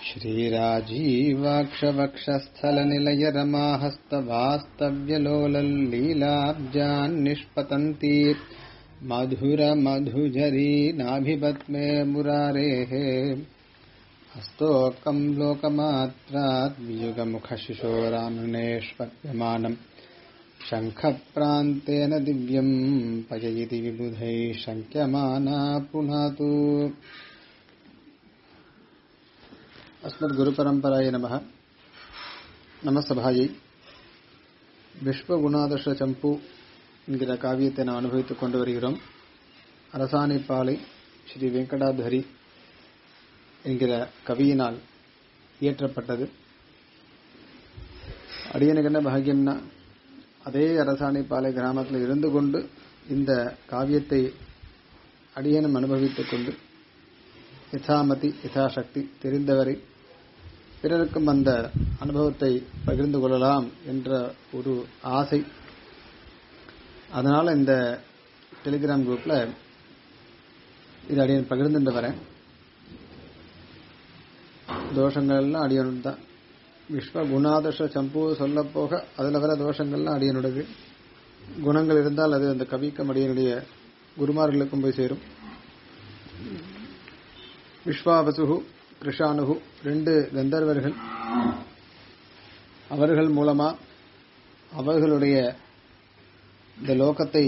श्रीराजीवाक्षवक्षस्थलनिलयरमाहस्तवास्तव्यलोलल्लीलाब्जान्निष्पतन्ती मधुरमधुजरी नाभिपद्मे मुरारेः हस्तोकम् लोकमात्रात् वियुगमुखशिशोरामृणेष्पद्यमानम् शङ्खप्रान्तेन दिव्यम् पययति विबुधैः शङ्क्यमाना पुनातु अस्मद्गुरुपरम्पराय नमः நமசபாயை விஸ்வகுணாதர்ஷ சம்பு என்கிற காவியத்தை நாம் அனுபவித்துக் கொண்டு வருகிறோம் அரசாணிப்பாலை ஸ்ரீ வெங்கடாதரி என்கிற கவியினால் இயற்றப்பட்டது அடியனுக்கு என்ன பாகியம்னா அதே அரசாணிப்பாலை கிராமத்தில் இருந்து கொண்டு இந்த காவியத்தை அடியனும் அனுபவித்துக் கொண்டு யதாமதி யதாசக்தி தெரிந்தவரை பிறருக்கும் அந்த அனுபவத்தை பகிர்ந்து கொள்ளலாம் என்ற ஒரு ஆசை அதனால இந்த டெலிகிராம் குரூப்ல இது அடியன் பகிர்ந்துட்டு வரேன் தோஷங்கள் எல்லாம் அடியனுடன் தான் விஸ்வ குணாதர்ஷ சம்பு சொல்ல போக அதுல வர தோஷங்கள்லாம் அடியனுடையது குணங்கள் இருந்தால் அது அந்த கவிக்கும் அடியனுடைய குருமார்களுக்கும் போய் சேரும் விஸ்வாவசுகு கிருஷானுகு ரெண்டு கந்தர்வர்கள் அவர்கள் மூலமா அவர்களுடைய இந்த லோகத்தை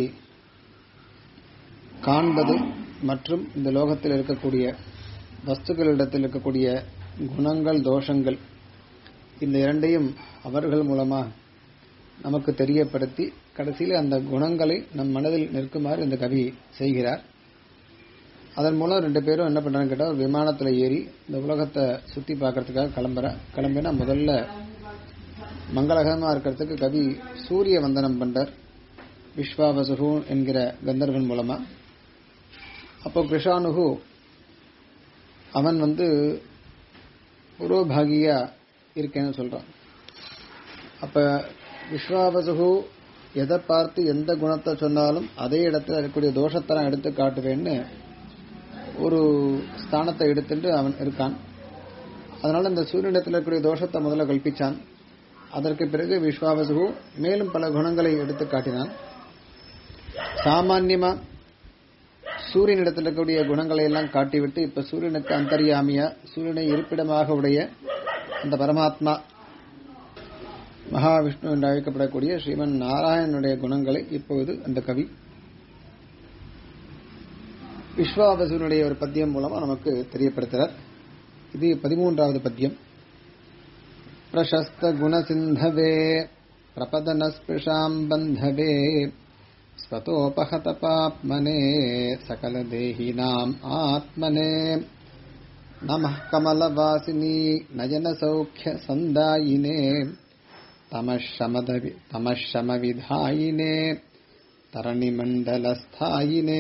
காண்பது மற்றும் இந்த லோகத்தில் இருக்கக்கூடிய வஸ்துக்களிடத்தில் இருக்கக்கூடிய குணங்கள் தோஷங்கள் இந்த இரண்டையும் அவர்கள் மூலமா நமக்கு தெரியப்படுத்தி கடைசியில் அந்த குணங்களை நம் மனதில் நிற்குமாறு இந்த கவி செய்கிறார் அதன் மூலம் ரெண்டு பேரும் என்ன பண்றாங்க கேட்டா ஒரு விமானத்துல ஏறி இந்த உலகத்தை சுத்தி பார்க்கறதுக்காக கிளம்புற கிளம்பினா முதல்ல மங்களகரமா இருக்கிறதுக்கு கவி சூரிய வந்தனம் பண்றார் விஸ்வாவசுகு என்கிற கந்தர்வன் மூலமா அப்போ கிருஷானுகு அவன் வந்து புரோபாகியா இருக்கேன்னு சொல்றான் அப்ப விஸ்வாவசுகு எதை பார்த்து எந்த குணத்தை சொன்னாலும் அதே இடத்துல இருக்கக்கூடிய தோஷத்தை நான் எடுத்து காட்டுவேன்னு ஒரு ஸ்தானத்தை எடுத்துட்டு அவன் இருக்கான் அதனால இந்த சூரியனிடத்தில் இருக்கக்கூடிய தோஷத்தை முதல்ல கல்பிச்சான் அதற்கு பிறகு விஸ்வாவசுகு மேலும் பல குணங்களை எடுத்து காட்டினான் சாமான்யமா சூரியனிடத்தில் இருக்கக்கூடிய குணங்களை எல்லாம் காட்டிவிட்டு இப்ப சூரியனுக்கு அந்தரியாமியா சூரியனை இருப்பிடமாக உடைய அந்த பரமாத்மா மகாவிஷ்ணு என்று அழைக்கப்படக்கூடிய ஸ்ரீமன் நாராயணனுடைய குணங்களை இப்போது அந்த கவி விஸ்வாவசுனுடைய ஒரு பத்தியம் மூலமா நமக்கு தெரியப்படுத்துறார் இது பதிமூன்றாவது பத்தியம் பிரசஸ்த குணசிந்தவே பிரபதனஸ்பிருஷாம் பந்தவே ஸ்வதோபகத பாப்மனே சகல தேஹினாம் ஆத்மனே நம கமலவாசினி நயன சௌக்கிய சந்தாயினே தமஷமவிதாயினே தரணிமண்டலஸ்தாயினே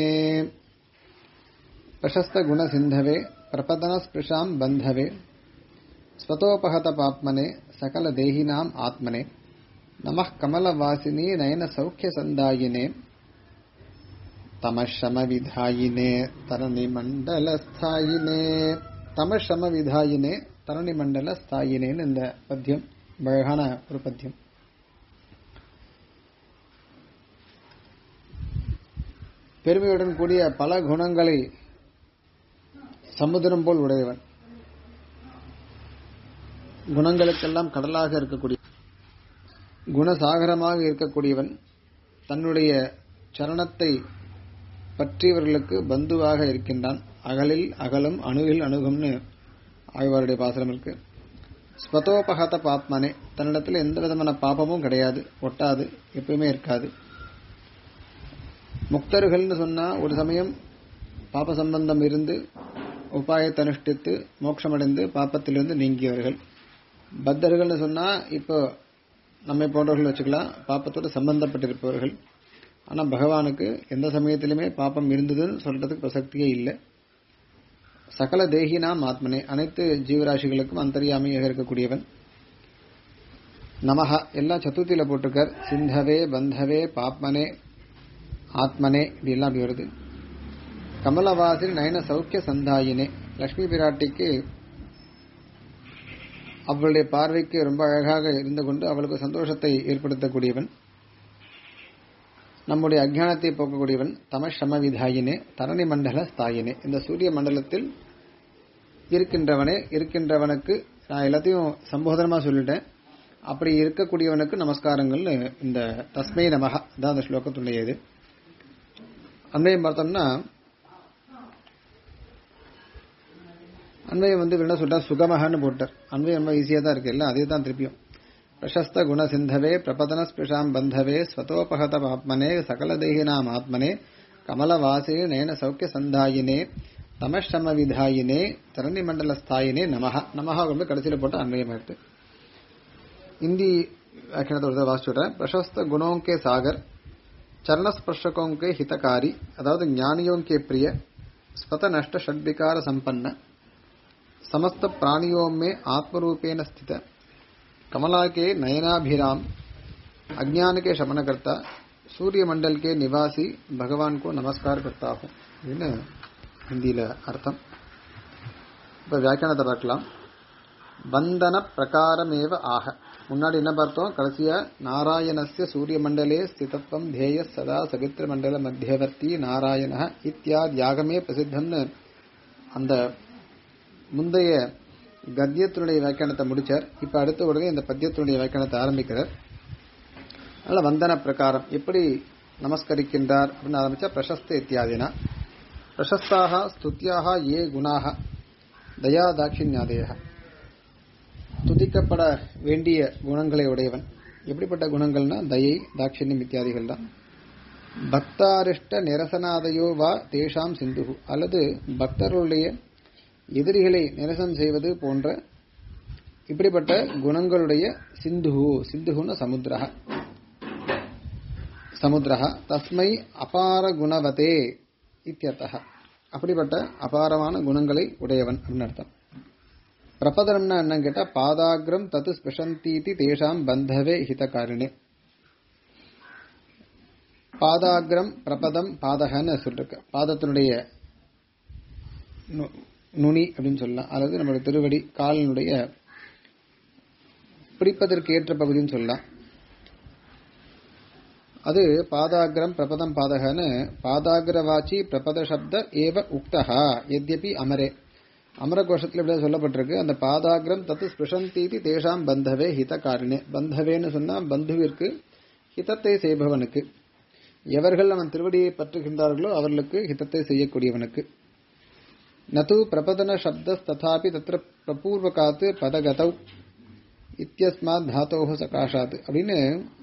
ಪ್ರಶಸ್ತ ಗುಣ ಸಿಂಧವೆ ಪ್ರಪದನ ಸ್ಪೃಶಾಂ ಬಂಧವೆ ಸ್ವತೋಪಹತ ಪಾಪ್ಮನೆ ಸಕಲ ದೇಹಿನಾಂ ಆತ್ಮನೆ ನಮಃ ಕಮಲವಾಸಿನಿ ನಯನ ಸೌಖ್ಯ ಸಂದಾಯಿನೆ ತಮಶಮ ವಿಧಾಯಿನೆ ತರಣಿ ಮಂಡಲ ಸ್ಥಾಯಿನೆ தமஷம விதாயினே தரணி மண்டல ஸ்தாயினேன்னு இந்த பத்தியம் அழகான ஒரு பத்தியம் பெருமையுடன் கூடிய பல குணங்களை சமுதிரம் போல் உடையவன் குணங்களுக்கெல்லாம் கடலாக இருக்கக்கூடிய குணசாகரமாக இருக்கக்கூடியவன் தன்னுடைய சரணத்தை பற்றியவர்களுக்கு பந்துவாக இருக்கின்றான் அகலில் அகலும் அணுகில் அணுகும்னு ஆழ்வாருடைய பாசனம் இருக்கு ஸ்வதோபகத பாப்மனே தன்னிடத்தில் எந்த விதமான பாபமும் கிடையாது ஒட்டாது எப்பயுமே இருக்காது முக்தர்கள்னு சொன்னா ஒரு சமயம் பாப சம்பந்தம் இருந்து உபாயத்தை அனுஷ்டித்து மோட்சமடைந்து பாப்பத்திலிருந்து நீங்கியவர்கள் பத்தர்கள்னு சொன்னா இப்போ நம்மை போன்றவர்கள் வச்சுக்கலாம் பாப்பத்தோடு சம்பந்தப்பட்டிருப்பவர்கள் ஆனா பகவானுக்கு எந்த சமயத்திலுமே பாப்பம் இருந்ததுன்னு சொல்றதுக்கு பிரசக்தியே இல்லை சகல தேகினாம் ஆத்மனே அனைத்து ஜீவராசிகளுக்கும் அந்தரியாமியாக இருக்கக்கூடியவன் நமஹ எல்லாம் சத்துர்த்தியில போட்டிருக்கார் சிந்தவே பந்தவே பாப்மனே ஆத்மனே இப்படி எல்லாம் அப்படி வருது கமலவாசில் நயன சௌக்கிய சந்தாயினே லக்ஷ்மி பிராட்டிக்கு அவளுடைய பார்வைக்கு ரொம்ப அழகாக இருந்து கொண்டு அவளுக்கு சந்தோஷத்தை ஏற்படுத்தக்கூடியவன் நம்முடைய அஜ்ஞானத்தை போக்கக்கூடியவன் தமசம விதாயினே தரணி மண்டல ஸ்தாயினே இந்த சூரிய மண்டலத்தில் இருக்கின்றவனே இருக்கின்றவனுக்கு நான் எல்லாத்தையும் சம்போதனமா சொல்லிட்டேன் அப்படி இருக்கக்கூடியவனுக்கு நமஸ்காரங்கள் இந்த தஸ்மை நமக தான் அந்த ஸ்லோகத்துடைய இது அன்வயம் பார்த்தோம்னா அன்வயம் வந்து என்ன சொல்றார் சுகமகன்னு போட்டார் அன்வயம் ரொம்ப ஈஸியா தான் இருக்கு எல்லாம் அதே தான் திருப்பியும் பிரசஸ்த குண சிந்தவே பிரபதன ஸ்பிருஷாம் பந்தவே ஸ்வதோபகத ஆத்மனே சகல தேகினாம் ஆத்மனே கமலவாசே நேன சௌக்கிய சந்தாயினே தமஷம விதாயினே தரணி மண்டல ஸ்தாயினே நமஹ நமஹா கொண்டு கடைசியில் போட்ட அன்வயம் எடுத்து हिंदी व्याख्यानத்தை வாசிச்சுடுறேன் பிரசஸ்த குணோं के सागर चरण स्पर्शकों के हितकारी அதாவது ஞானிयों के प्रिय स्वत नष्ट षड्विकार संपन्न समस्त प्राणियों में आत्मरूपेण स्थित कमला के नयनाभिराम अज्ञान के शमनकर्ता सूर्य मंडल के निवासी भगवान को नमस्कार करता हूँ இதுன்னு ஹிந்தியில அர்த்தம் இப்ப வியாக்கியானத்தை பார்க்கலாம் வந்தன பிரகாரமேவ ஆக முன்னாடி என்ன பார்த்தோம் கடைசியா நாராயணஸ்ய சூரிய மண்டலே ஸ்திதத்வம் தேய சதா சகித்திர மண்டல மத்தியவர்த்தி நாராயண இத்தியாதி யாகமே பிரசித்தம்னு அந்த முந்தைய கத்தியத்தினுடைய வியாக்கியானத்தை முடிச்சார் இப்ப அடுத்த உடனே இந்த பத்தியத்தினுடைய வியாக்கியானத்தை ஆரம்பிக்கிறார் அதனால வந்தன பிரகாரம் எப்படி நமஸ்கரிக்கின்றார் அப்படின்னு ஆரம்பிச்சா பிரசஸ்த இத்தியாதினா பிரசஸ்தாக ஸ்துத்தியாக ஏ குணாக தயா தாட்சிணியாதேக துதிக்கப்பட வேண்டிய குணங்களை உடையவன் எப்படிப்பட்ட குணங்கள்னா தயை தாட்சிணியம் இத்தியாதிகள் தான் பக்தாரிஷ்ட நிரசனாதையோ வா தேஷாம் சிந்து அல்லது பக்தர்களுடைய எதிரிகளை நிரசனம் செய்வது போன்ற இப்படிப்பட்ட குணங்களுடைய சிந்து சிந்துகுன சமுத்திர சமுத்திர தஸ்மை அபார குணவதே இத்தியர்த்தக அப்படிப்பட்ட அபாரமான குணங்களை உடையவன் அப்படின்னு அர்த்தம் பிரபதனம்னா என்னன்னு கேட்டா பாதாகிரம் தத்து ஸ்பெஷந்தீதி தேஷாம் பந்தவே ஹிதகாரிணே பாதாகிரம் பிரபதம் பாதகன்னு சொல்லிருக்கு பாதத்தினுடைய நு- நுனி அப்படின்னு சொல்லலாம் அல்லது நம்மளுடைய திருவடி காலினுடைய பிடிப்பதற்கு ஏற்ற பகுதின்னு சொல்லலாம் அது பாதாகிரம் பிரபதம் பாதகன்னு பாதாகிரவாச்சி பிரபத சப்த ஏவ உக்தஹா எத்யபி அமரே அமர கோஷத்தில் இப்படி சொல்லப்பட்டிருக்கு அந்த பாதாகிரம் தத்து ஸ்பிருஷந்தீதி தேஷாம் பந்தவே ஹித காரணே பந்தவேன்னு சொன்னா பந்துவிற்கு ஹிதத்தை செய்பவனுக்கு எவர்கள் அவன் திருவடியை பற்றுகின்றார்களோ அவர்களுக்கு ஹிதத்தை செய்யக்கூடியவனுக்கு நது பிரபதன சப்த ததாபி தத்திர பிரபூர்வகாத்து பதகதௌ இத்தியஸ்மாத் தாத்தோக சகாஷாத் அப்படின்னு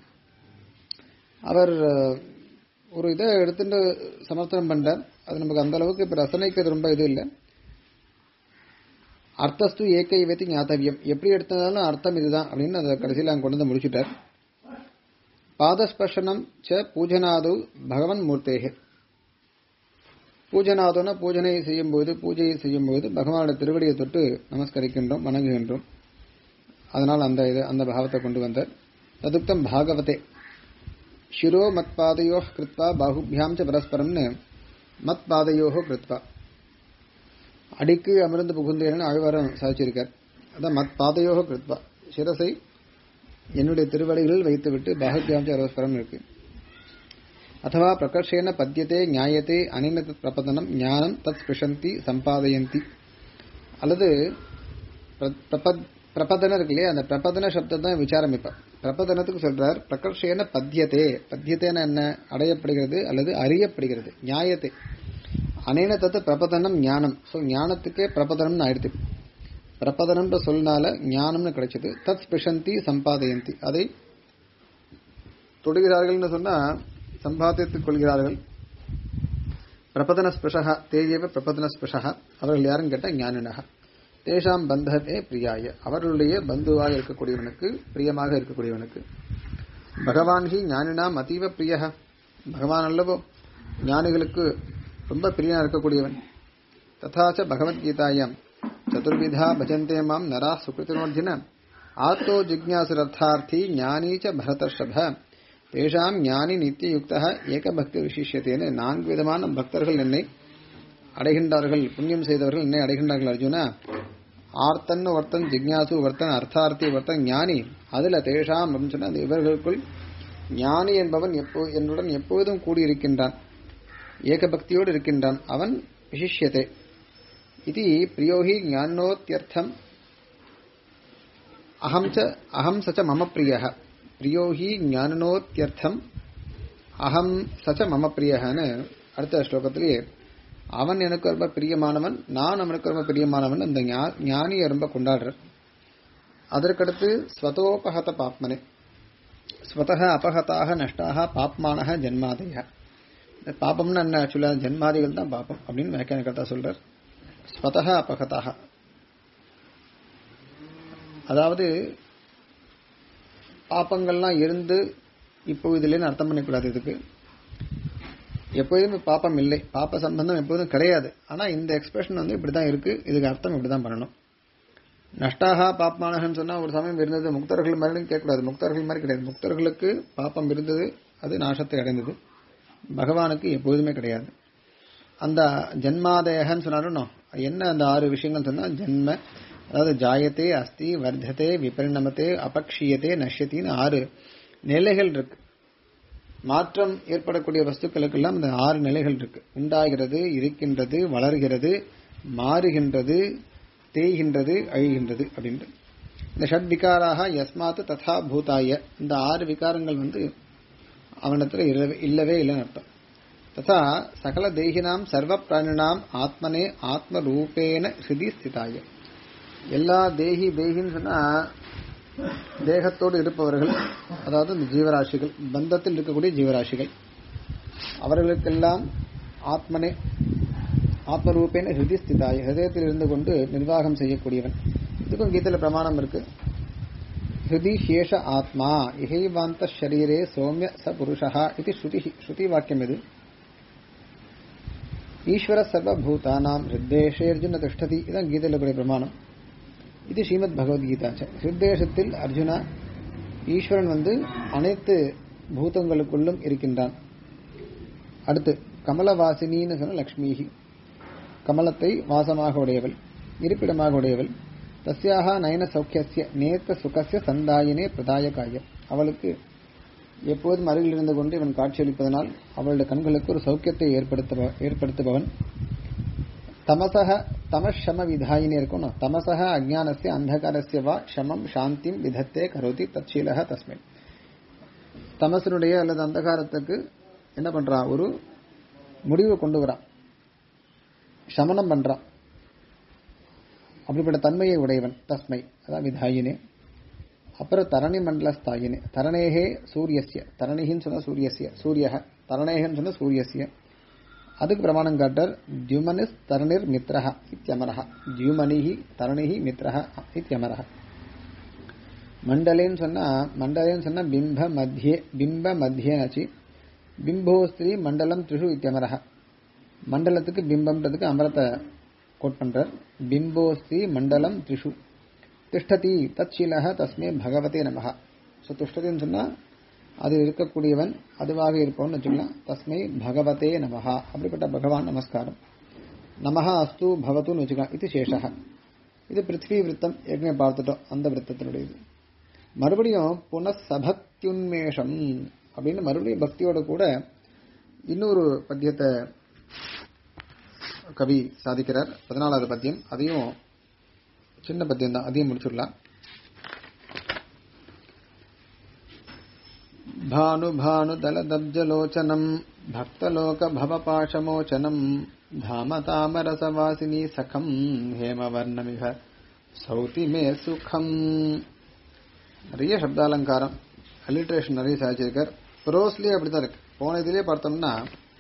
அவர் அஹ், ஒரு இதை எடுத்துட்டு சமர்த்தனம் பண்றார் அது நமக்கு அந்த அளவுக்கு இப்ப ரசனைக்கு அது ரொம்ப இது இல்லை அர்த்தஸ்து ஏக இவத்தி ஞாத்தவியம் எப்படி எடுத்ததாலும் அர்த்தம் இதுதான் அப்படின்னு அதை கடைசியில் அங்க கொண்டு வந்து முடிச்சுட்டார் பாதஸ்பர்ஷனம் ச பூஜனாது பகவன் மூர்த்தேகே பூஜனாதுன்னா பூஜனை செய்யும்போது பூஜையை செய்யும்போது பகவானுடைய திருவடியை தொட்டு நமஸ்கரிக்கின்றோம் வணங்குகின்றோம் அதனால் அந்த இது அந்த பாவத்தை கொண்டு வந்தார் ததுக்தம் பாகவதே சிரோ மத் பாதையோ கிருத்வா பாகுபியாம் ச பரஸ்பரம்னு மத் பாதையோ கிருத்வா அடிக்கு அமிர்ந்து புகுந்தேன்னு ஆழ்வாரம் சாதிச்சிருக்கார் அதான் மத் பாதையோ கிருத்வா சிரசை என்னுடைய திருவடிகளில் வைத்துவிட்டு பாகுபியாம் ச பரஸ்பரம் இருக்கு अथवा प्रकर्षेण पद्यते ஞாயத்தே அனின தத் பிரபதனம் ஞானம் தத் ஸ்பிருஷந்தி சம்பாதயந்தி அல்லது பிர- பிரபத்- பிரபதனம் இருக்கு இல்லையா அந்த பிரபதன சப்தம் தான் விசாரம் இப்ப பிரபதனத்துக்கு சொல்றார் பிரகர்ஷேன பத்தியதே பத்தியத்தேன என்ன அடையப்படுகிறது அல்லது அறியப்படுகிறது ஞாயத்தை அனேன தத்து பிரபதனம் ஞானம் ஸோ ஞானத்துக்கே பிரபதனம்னு ஆயிடுது பிரபதனம்ன்ற சொல்னால ஞானம்னு கிடைச்சது தத் ஸ்பிருஷந்தி சம்பாதயந்தி அதை தொடுகிறார்கள்னு சொன்னா சம்பாதித்துக் கொள்கிறார்கள் பிரபதன ஸ்பிருஷா தேயேவ பிரபதன ஸ்பிருஷா அவர்கள் யாரும் கேட்டா ஞானினக தேஷாம் பந்தமே பிரியாய அவர்களுடைய பந்துவாக இருக்கக்கூடியவனுக்கு பிரியமாக இருக்கக்கூடியவனுக்கு பகவான் ஹி ஞானினாம் அதீவ பிரிய பகவான் அல்லவோ ஞானிகளுக்கு ரொம்ப பிரியா இருக்கக்கூடியவன் ததாச்ச பகவத்கீதாயாம் சதுர்விதா பஜந்தே மாம் நரா சுகிருத்தினோர்ஜின ஆத்தோ ஜிக்ஞாசுரர்த்தார்த்தி ஞானீ ச பரதர்ஷப தேஷாம் ஞானி நித்தியுக்தா ஏகபக்தி விசிஷ்யத்தேன்னு நான்கு விதமான பக்தர்கள் என்னை அடைகின்றார்கள் புண்ணியம் செய்தவர்கள் என்னை அடைகின்றார்கள் அர்ஜுனா ஆர்த்தன் ஒருத்தன் ஜிக்ஞாசு ஒருத்தன் அர்த்தார்த்தி ஒருத்தன் ஞானி அதுல தேஷாம் அப்படின்னு சொன்னா அந்த இவர்களுக்குள் ஞானி என்பவன் எப்போ என்னுடன் எப்பொழுதும் கூடியிருக்கின்றான் ஏகபக்தியோடு இருக்கின்றான் அவன் விசிஷ்யத்தை இது பிரியோஹி ஞானோத்தியர்த்தம் அகம் ச அகம் சச்ச மம பிரிய பிரியோ ஹி ஞானனோத்தியர்த்தம் அகம் சச்ச மம பிரியன்னு அடுத்த ஸ்லோகத்திலேயே அவன் எனக்கு ரொம்ப பிரியமானவன் நான் அவனுக்கு ரொம்ப பிரியமானவன் அந்த ஞா- ஞானியை ரொம்ப கொண்டாடுற அதற்கடுத்து ஸ்வதோபகத பாப்மனே ஸ்வதக அபகதாக நஷ்டாக பாப்மானக ஜென்மாதய இந்த பாப்பம்னு என்ன ஆக்சுவலாக ஜென்மாதிகள் தான் பாப்பம் அப்படின்னு வியாக்கியானகர்த்தா சொல்றார் ஸ்வதக அபகதாக அதாவது பாப்பங்கள்லாம் இருந்து இப்போ இதுலன்னு அர்த்தம் பண்ணிக்கூடாது இதுக்கு எப்போதுமே பாப்பம் இல்லை பாப்ப சம்பந்தம் எப்போதும் கிடையாது ஆனா இந்த எக்ஸ்பிரஷன் வந்து இப்படிதான் இருக்கு இதுக்கு அர்த்தம் இப்படிதான் பண்ணணும் நஷ்டாகா பாப்மானகன்னு சொன்னா ஒரு சமயம் இருந்தது முக்தர்கள் மாதிரி கேட்கக்கூடாது முக்தர்கள் மாதிரி கிடையாது முக்தர்களுக்கு பாப்பம் இருந்தது அது நாசத்தை அடைந்தது பகவானுக்கு எப்போதுமே கிடையாது அந்த ஜன்மாதயகன்னு சொன்னாலும் என்ன அந்த ஆறு விஷயங்கள் சொன்னா ஜென்ம அதாவது ஜாயத்தே அஸ்தி வர்த்ததே விபரிணமத்தே அபக்ஷியத்தே நஷ்யத்தின்னு ஆறு நிலைகள் இருக்கு மாற்றம் ஏற்படக்கூடிய வஸ்துக்களுக்கெல்லாம் இந்த ஆறு நிலைகள் இருக்கு உண்டாகிறது இருக்கின்றது வளர்கிறது மாறுகின்றது தேய்கின்றது அழிகின்றது அப்படின்ட்டு இந்த ஷட் விகாராக யஸ்மாத் ததா பூதாய இந்த ஆறு விகாரங்கள் வந்து அவனிடத்துல இல்லவே- இல்லவே இல்லைன்னு அர்த்தம் ததா சகல தேகினாம் சர்வ பிராணினாம் ஆத்மனே ஆத்ம ரூபேன ஹிருதி ஸ்திதாய எல்லா தேகி தேகின்னு சொன்னா தேகத்தோடு இருப்பவர்கள் அதாவது இந்த ஜீவராசிகள் பந்தத்தில் இருக்கக்கூடிய ஜீவராசிகள் அவர்களுக்கெல்லாம் ஆத்மனே ஆத்மரூபேன ஹிருதி ஸ்திதாய ஹிருதயத்தில் இருந்து கொண்டு நிர்வாகம் செய்யக்கூடியவன் இதுக்கும் கீதையில பிரமாணம் இருக்கு ஹிருதி சேஷ ஆத்மா இகைவாந்த ஷரீரே சௌமிய ச புருஷா இது ஸ்ருதி ஸ்ருதி வாக்கியம் இது ஈஸ்வர சர்வபூதானாம் ஹிருத்தேஷேர்ஜுன திஷ்டதி இதான் கீதையில கூடிய பிரமாணம் இது ஸ்ரீமத் பகவத்கீதா ஹிருத்தேசத்தில் அர்ஜுனா ஈஸ்வரன் வந்து அனைத்து பூதங்களுக்குள்ளும் இருக்கின்றான் அடுத்து கமலவாசினின்னு சொன்ன லக்ஷ்மிஹி கமலத்தை வாசமாக உடையவள் இருப்பிடமாக உடையவள் தஸ்யாக நயன சௌக்கியசிய நேத்த சுகசிய சந்தாயினே பிரதாயகாய அவளுக்கு எப்போதும் அருகில் இருந்து கொண்டு இவன் காட்சியளிப்பதனால் அவளுடைய கண்களுக்கு ஒரு சௌக்கியத்தை ஏற்படுத்த ஏற்படுத்துபவன் தமசக தமஷம விதாயினே இருக்கணும் தமசக அஜானசிய அந்தகாரஸ்ய வா ஷமம் சாந்திம் விதத்தே கரோதி தற்சீலக தஸ்மை தமசனுடைய அல்லது அந்தகாரத்துக்கு என்ன பண்றான் ஒரு முடிவு கொண்டு வரான் சமனம் பண்றான் அப்படிப்பட்ட தன்மையை உடையவன் தஸ்மை அதான் விதாயினே அப்புறம் தரணி மண்டல ஸ்தாயினே தரணேகே சூரியஸ்ய தரணிகின்னு சொன்ன சூரியஸ்ய சூரியக தரணேகன்னு சொன்ன சூரியஸ்ய அதுக்கு பிரமாணம் காட்டர் தியுமனிஸ் தரணிர் மித்ரஹ இத்தியமரஹ தியுமனிஹி தரணிஹி மித்ரஹ இத்தியமரஹ மண்டலேன்னு சொன்னா மண்டலேன்னு சொன்னா பிம்ப மத்தியே பிம்ப மத்தியனாச்சு பிம்போஸ்திரி மண்டலம் திரிஷு இத்தியமரஹ மண்டலத்துக்கு பிம்பம்ன்றதுக்கு அமரத்தை கோட் பண்றார் பிம்போஸ்திரி மண்டலம் திரிஷு திஷ்டதி தச்சிலக தஸ்மே பகவதே நமஹ ஸோ திஷ்டதின்னு சொன்னா அது இருக்கக்கூடியவன் அதுவாக இருப்பவன் வச்சுக்கலாம் தஸ்மை பகவதே நமஹா அப்படிப்பட்ட பகவான் நமஸ்காரம் நமஹா அஸ்து பவத்துன்னு வச்சுக்கலாம் இது சேஷக இது பிருத்வி விருத்தம் ஏற்கனவே பார்த்துட்டோம் அந்த விருத்தத்தினுடையது மறுபடியும் புனசபக்தியுன்மேஷம் அப்படின்னு மறுபடியும் பக்தியோட கூட இன்னொரு பத்தியத்தை கவி சாதிக்கிறார் பதினாலாவது பத்தியம் அதையும் சின்ன பத்தியம் தான் அதையும் முடிச்சுடலாம் भानुभानुदलदब्जलोचनम् भक्तलोकभवपाशमोचनम् धामतामरसवासिनी सखम् हेमवर्णमिह சௌதி மே சுகம் நிறைய சப்தாலங்காரம் அலிட்ரேஷன் நிறைய சாதிச்சிருக்கார் ப்ரோஸ்லயே அப்படிதான் இருக்கு போன இதுலயே பார்த்தோம்னா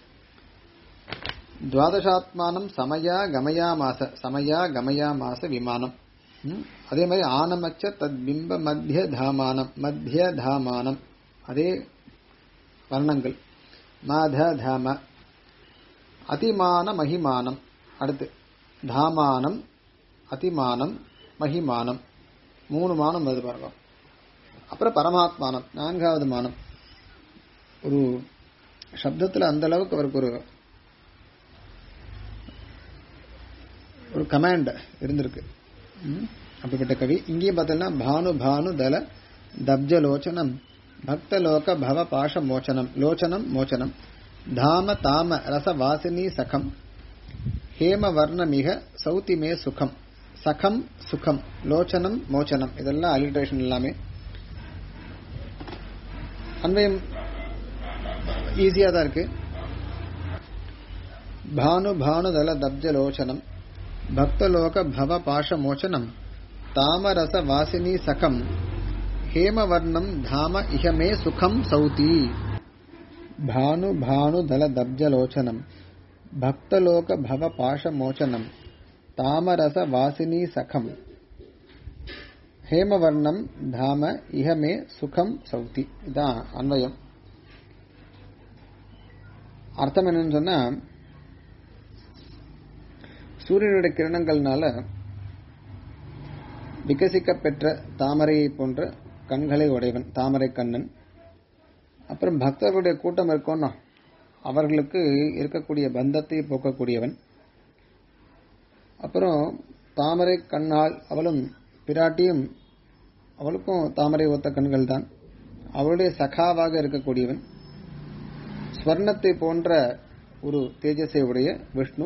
துவாதசாத்மானம் சமயா கமயா மாச சமயா கமயா மாச விமானம் ம், அதே மாதிரி ஆனமச்ச தத் பிம்ப மத்திய தாமானம் மத்திய தாமானம் அதே வர்ணங்கள் மாத தாம அதிமான மகிமானம் அடுத்து தாமானம் அதிமானம் மகிமானம் மூணு மானம் வருது பாருங்க அப்புறம் பரமாத்மானம் நான்காவது மானம் ஒரு சப்தத்துல அந்த அளவுக்கு அவருக்கு ஒரு ஒரு கமாண்ட் இருந்திருக்கு ம், அப்படிப்பட்ட கவி இங்கேயும் பார்த்தீங்கன்னா பானு பானு தல தப்ஜலோச்சனம் பக்தலோக பவ பாஷ மோச்சனம் லோச்சனம் மோச்சனம் தாம தாம ரச வாசினி சகம் ஹேம வர்ணமிக சௌத்திமே சுகம் சகம் சுகம் லோச்சனம் மோச்சனம் இதெல்லாம் அலிட்ரேஷன் எல்லாமே அன்வயம் ஈஸியா தான் இருக்கு பானு பானுதல தப்ஜலோச்சனம் பக்தலோக பவ பாஷ மோச்சனம் தாமரச வாசினி சகம் ஹேமவர்ணம் தாம இஹமே சுகம் சௌதி భాను భాను దళ దబ్జలోచనం భక్తలోక భవ పాశమోచనం తామరస వాసిని సఖం ஹேமவர்ணம் தாம இஹமே சுகம் சௌதி இதான் அன்வயம் அர்த்தம் என்னன்னு சொன்னா சூரியனுடைய கிரணங்கள்னால விகசிக்க பெற்ற தாமரையை போன்ற கண்களை உடையவன் தாமரை கண்ணன் அப்புறம் பக்தர்களுடைய கூட்டம் இருக்கோன்னா அவர்களுக்கு இருக்கக்கூடிய பந்தத்தை போக்கக்கூடியவன் அப்புறம் தாமரை கண்ணால் அவளும் பிராட்டியும் அவளுக்கும் தாமரை ஒத்த கண்கள் தான் அவளுடைய சகாவாக இருக்கக்கூடியவன் ஸ்வர்ணத்தை போன்ற ஒரு தேஜஸை உடைய விஷ்ணு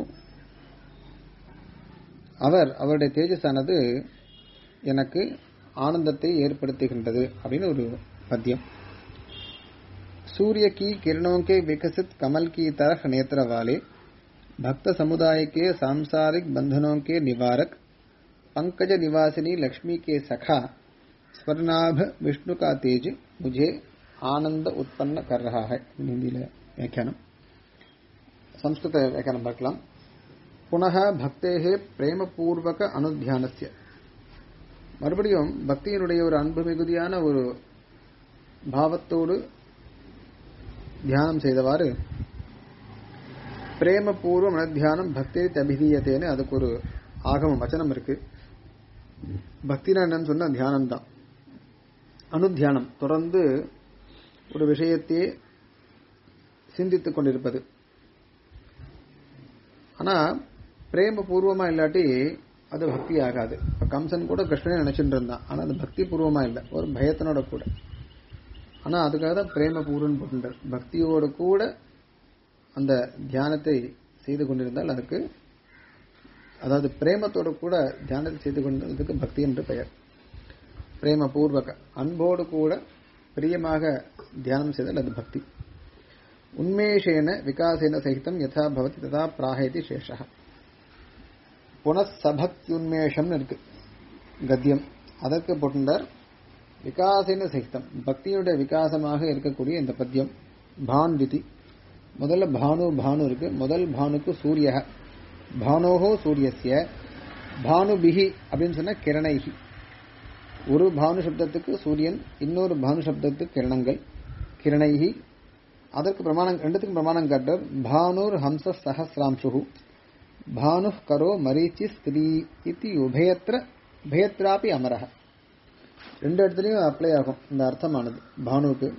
அவர் அவருடைய தேஜஸானது எனக்கு ஆனந்தத்தை ஏற்படுத்துகின்றது அப்படின்னு ஒரு பத்தியம் सूर्य की किरणों के विकसित कमल की तरह नेत्र वाले भक्त समुदाय के सांसारिक बंधनों के निवारक पंकज निवासिनी लक्ष्मी के सखा स्वर्णाभ विष्णु का तेज मुझे आनंद उत्पन्न कर रहा है हिंदी व्याख्यान संस्कृत व्याख्यान பார்க்கலாம் புனः பக்தேகே பிரேமபூர்வக அனுத்தியானஸ்ய மறுபடியும் பக்தியினுடைய ஒரு அன்பு மிகுதியான ஒரு பாவத்தோடு தியானம் செய்தவாறு பிரேமபூர்வ மனத்தியானம் பக்தி அபிதீயத்தேன்னு அதுக்கு ஒரு ஆகமம் வச்சனம் இருக்கு பக்தினா என்னன்னு சொன்னா தியானம் தான் அனுத்தியானம் தொடர்ந்து ஒரு விஷயத்தையே சிந்தித்துக் கொண்டிருப்பது ஆனா பிரேமபூர்வமா இல்லாட்டி அது பக்தி ஆகாது இப்ப கம்சன் கூட கிருஷ்ணனே நினைச்சுட்டு இருந்தான் ஆனா அது பக்தி பூர்வமா இல்ல ஒரு பயத்தினோட கூட ஆனா அதுக்காக தான் பிரேம பூர்வன் போட்டுட்டார் பக்தியோடு கூட அந்த தியானத்தை செய்து கொண்டிருந்தால் அதுக்கு அதாவது பிரேமத்தோடு கூட தியானத்தை செய்து கொண்டிருந்ததுக்கு பக்தி என்று பெயர் பிரேம பூர்வக அன்போடு கூட பிரியமாக தியானம் செய்தால் அது பக்தி உன்மேஷேன விகாசேன சகிதம் யதா பவதி ததா பிராகேதி சேஷா புனசபக்தியுன்மேஷம்னு இருக்கு கத்தியம் அதற்கு போட்டுண்டார் விகாசின சகிதம் பக்தியுடைய விகாசமாக இருக்கக்கூடிய இந்த பத்தியம் பான் விதி முதல்ல பானு பானு இருக்கு முதல் பானுக்கு சூரிய பானோகோ சூரியசிய பானுபிகி அப்படின்னு சொன்னா கிரணைகி ஒரு பானு சப்தத்துக்கு சூரியன் இன்னொரு பானு சப்தத்துக்கு கிரணங்கள் கிரணைகி அதற்கு பிரமாணம் ரெண்டுத்துக்கும் பிரமாணம் காட்டார் பானுர் ஹம்ச சஹசிராம்சு பானு கரோ மரீச்சி ஸ்திரீ இது உபயத்திர உபயத்ராபி அமரக ரெண்டு இடத்துலயும் அப்ளை ஆகும் இந்த அர்த்தமானது பானுவுக்கு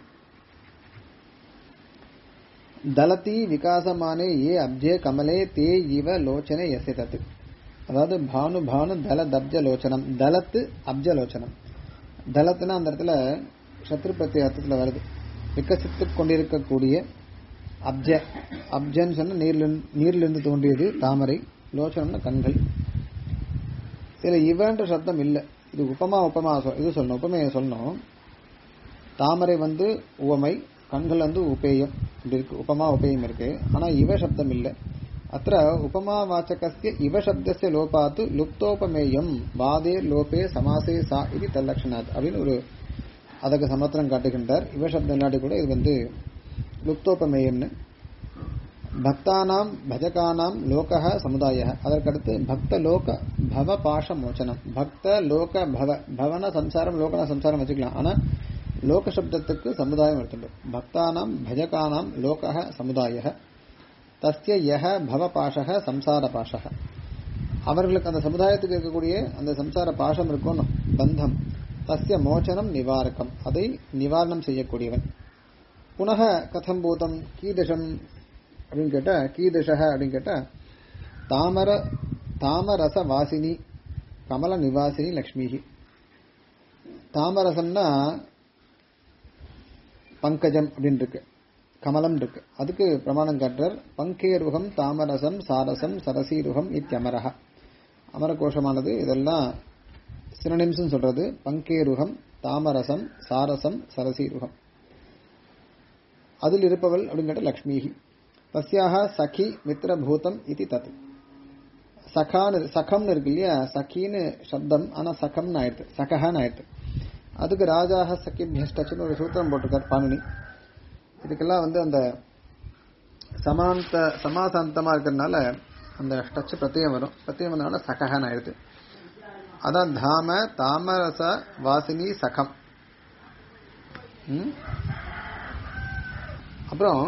தலதி விகாசமானே ஏ அப்ஜே கமலே தே இவ லோச்சனை எசைதத்து அதாவது பானு பானு தல தப்ஜ லோச்சனம் தலத்து அப்ஜ லோச்சனம் தலத்துனா அந்த இடத்துல சத்ருபத்தி அர்த்தத்துல வருது விகசித்து கொண்டிருக்கக்கூடிய அப்ஜ அப்ஜன்னு சொன்னா நீர்ல நீரிலிருந்து தோன்றியது தாமரை லோச்சனம்னா கண்கள் இதுல இவன்ற சப்தம் இல்லை இது உபமா உபமா சொல் இது சொல்லணும் உபமையை சொல்லணும் தாமரை வந்து உவமை கண்கள் வந்து உபேயம் இப்படி இருக்கு உபமா உபேயம் இருக்கு ஆனா இவ சப்தம் இல்லை அத்த உபமா வாச்சகஸ்ய இவ சப்தஸ்ய லோபாத்து லுப்தோபமேயம் வாதே லோபே சமாசே சா இது தல்லட்சணாத் அப்படின்னு ஒரு அதுக்கு சமத்திரம் காட்டுகின்றார் இவ சப்தம் இல்லாட்டி கூட இது வந்து லுப்தோபமேயம்னு பக்தானாம் பஜகானாம் லோக சமுதாய அதற்கடுத்து பக்த லோக பவ பாஷ மோச்சனம் பக்த லோக பவ பவன சம்சாரம் லோகன சம்சாரம் வச்சுக்கலாம் ஆனா லோக சப்தத்துக்கு சமுதாயம் எடுத்துடும் பக்தானாம் பஜகானாம் லோக சமுதாய தஸ்ய யஹ பவ பாஷக சம்சார பாஷக அவர்களுக்கு அந்த சமுதாயத்துக்கு இருக்கக்கூடிய அந்த சம்சார பாஷம் இருக்கும் பந்தம் தஸ்ய மோச்சனம் நிவாரகம் அதை நிவாரணம் செய்யக்கூடியவன் புனக கதம் பூதம் கீதசம் அப்படின்னு கேட்டா கீதசக அப்படின்னு கேட்டா தாமர தாமரச வாசினி கமல நிவாசினி லக்ஷ்மிஹி தாமரசம்னா பங்கஜம் அப்படின்னு இருக்கு கமலம் இருக்கு அதுக்கு பிரமாணம் காட்டுறார் பங்கேருகம் தாமரசம் சாரசம் சரசீருகம் இத்தியமரக அமரகோஷமானது இதெல்லாம் சினனிம்ஸ் சொல்றது பங்கேருகம் தாமரசம் சாரசம் சரசீருகம் அதில் இருப்பவள் அப்படின்னு கேட்ட லக்ஷ்மிஹி தஸ்யாக சகி மித்ரபூதம் இது தத் சகான்னு சகம்னு இருக்கு இல்லையா சகின்னு சப்தம் ஆனா சகம்னு ஆயிடுது சகஹன்னு ஆயிடுது அதுக்கு ராஜாக சகிபியஸ்டச்சுன்னு ஒரு சூத்திரம் போட்டிருக்கார் பாணினி இதுக்கெல்லாம் வந்து அந்த சமாந்த சமாசாந்தமா இருக்கிறதுனால அந்த டச் பிரத்தியம் வரும் பிரத்தியம் வந்தனால சகஹன்னு ஆயிடுது அதான் தாம தாமரச வாசினி சகம் ம்? அப்புறம்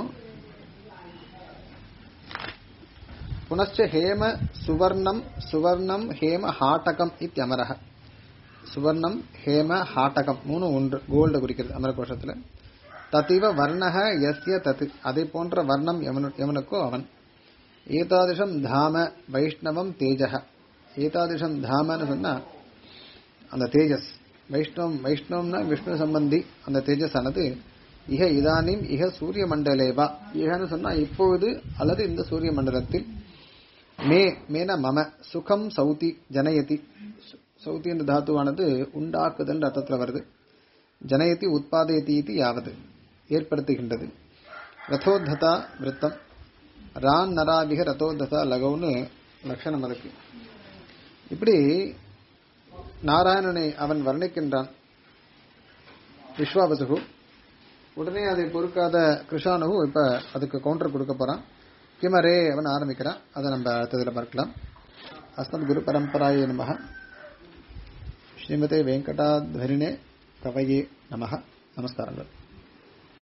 புனச்ச ஹேம சுவர்ணம் சுவர்ணம் ஹேம ஹாட்டகம் இத்தியமரக சுவர்ணம் ஹேம ஹாட்டகம் மூணு ஒன்று கோல்டு குறிக்கிறது அமர கோஷத்துல தத்திவ வர்ணக எஸ்ய தத்து அதை போன்ற வர்ணம் எவனு- எவனுக்கோ அவன் ஏதாதிஷம் தாம வைஷ்ணவம் தேஜக ஏதாதிஷம் தாமன்னு சொன்னா அந்த தேஜஸ் வைஷ்ணவம் வைஷ்ணவம்னா விஷ்ணு சம்பந்தி அந்த தேஜஸ் ஆனது இக இதானிம் இக சூரிய மண்டலேவா இகன்னு சொன்னா இப்பொழுது அல்லது இந்த சூரிய மண்டலத்தில் மே மேன மம சுகம் சௌதி ஜனயதி சு- சௌதி என்ற தாத்துவானது உண்டாக்குதல் அர்த்தத்துல வருது ஜனயதி உத்பாதயதி இது யாவது ஏற்படுத்துகின்றது ரதோத்ததா விருத்தம் ரான் நராபிக ரதோத்ததா லகவுன்னு லட்சணம் அதுக்கு இப்படி நாராயணனை அவன் வர்ணிக்கின்றான் விஸ்வாவசுகு உடனே அதை பொறுக்காத கிருஷானு இப்ப அதுக்கு கவுண்டர் கொடுக்க போறான் கிமரே அவன் ஆரம்பிக்கிறான் அதை நம்ம அடுத்ததுல பார்க்கலாம் அஸ்மத் குரு பரம்பராய நமக ஸ்ரீமதே வெங்கடாத்வரிணே கவையே நமக நமஸ்காரங்கள்